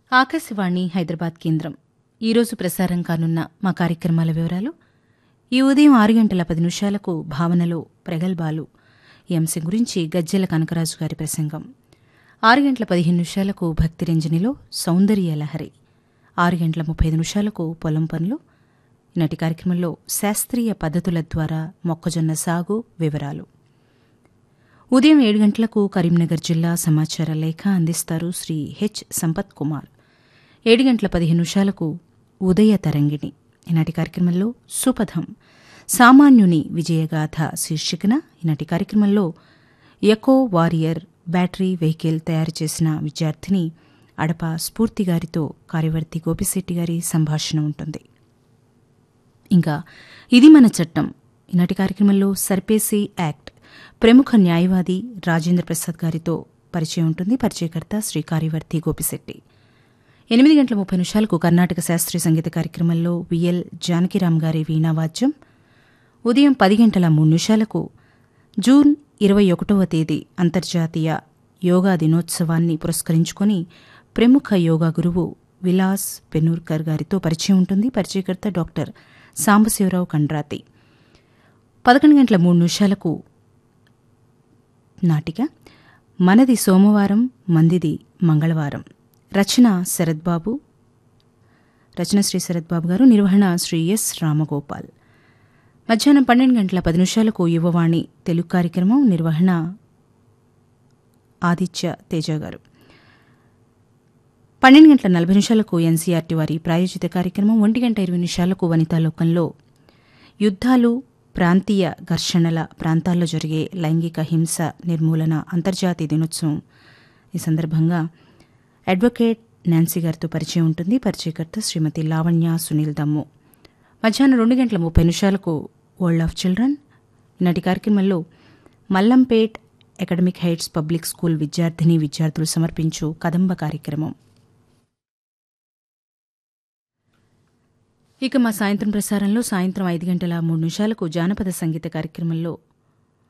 ఆకాశవాణి హైదరాబాద్ కేంద్రం ఈరోజు ప్రసారం కానున్న మా కార్యక్రమాల వివరాలు ఈ ఉదయం ఆరు గంటల పది నిమిషాలకు భావనలో ప్రగల్భాలు ఈ అంశం గురించి గజ్జెల కనకరాజు గారి ప్రసంగం ఆరు గంటల పదిహేను నిమిషాలకు భక్తిరంజనిలో సౌందర్య లహరి ఆరు గంటల ముప్పై ఐదు నిమిషాలకు పొలం పనులు ఈనాటి కార్యక్రమంలో శాస్త్రీయ పద్ధతుల ద్వారా మొక్కజొన్న సాగు వివరాలు ఉదయం ఏడు గంటలకు కరీంనగర్ జిల్లా సమాచార లేఖ అందిస్తారు శ్రీ హెచ్ సంపత్ కుమార్ ఏడు గంటల పదిహేను నిమిషాలకు ఉదయ తరంగిణి ఈనాటి కార్యక్రమంలో సుపథం సామాన్యుని విజయగాథ శీర్షికన ఈనాటి కార్యక్రమంలో ఎకో వారియర్ బ్యాటరీ వెహికల్ తయారు చేసిన విద్యార్థిని అడప స్ఫూర్తి గారితో కార్యవర్తి గోపిశెట్టి గారి సంభాషణ ఉంటుంది ఇంకా ఇది మన చట్టం ఈనాటి కార్యక్రమంలో సర్పేసి యాక్ట్ ప్రముఖ న్యాయవాది రాజేంద్ర ప్రసాద్ గారితో పరిచయం ఉంటుంది పరిచయకర్త శ్రీ కార్యవర్తి గోపిశెట్టి ఎనిమిది గంటల ముప్పై నిమిషాలకు కర్ణాటక శాస్త్రీయ సంగీత కార్యక్రమంలో విఎల్ జానకిరామ్ గారి వీణావాద్యం ఉదయం పది గంటల మూడు నిమిషాలకు జూన్ ఇరవై ఒకటవ తేదీ అంతర్జాతీయ యోగా దినోత్సవాన్ని పురస్కరించుకొని ప్రముఖ యోగా గురువు విలాస్ పెనూర్కర్ గారితో పరిచయం ఉంటుంది పరిచయకర్త డాక్టర్ సాంబశివరావు కండ్రాతి పదకొండు గంటల మూడు నిమిషాలకు నాటిక మనది సోమవారం మందిది మంగళవారం రచన శరద్బాబు రచన శ్రీ శరద్బాబు గారు నిర్వహణ శ్రీ ఎస్ రామగోపాల్ మధ్యాహ్నం పన్నెండు గంటల పది నిమిషాలకు యువవాణి తెలుగు కార్యక్రమం నిర్వహణ ఆదిత్య తేజ గారు పన్నెండు గంటల నలభై నిమిషాలకు ఎన్సీఆర్టీ వారి ప్రాయోజిత కార్యక్రమం ఒంటి గంట ఇరవై నిమిషాలకు వనితాలోకంలో యుద్ధాలు ప్రాంతీయ ఘర్షణల ప్రాంతాల్లో జరిగే లైంగిక హింస నిర్మూలన అంతర్జాతీయ దినోత్సవం ఈ సందర్భంగా అడ్వకేట్ నాన్సీ గారితో పరిచయం ఉంటుంది పరిచయకర్త శ్రీమతి లావణ్య సునీల్ దమ్ము మధ్యాహ్నం రెండు గంటల ముప్పై నిమిషాలకు వరల్డ్ ఆఫ్ చిల్డ్రన్ ఈనాటి కార్యక్రమంలో Mallampet academic heights public school విద్యార్థిని విద్యార్థులు సమర్పించు కదంబ కార్యక్రమం ఇక మా సాయంత్రం ప్రసారంలో సాయంత్రం ఐదు గంటల మూడు నిమిషాలకు జానపద సంగీత కార్యక్రమంలో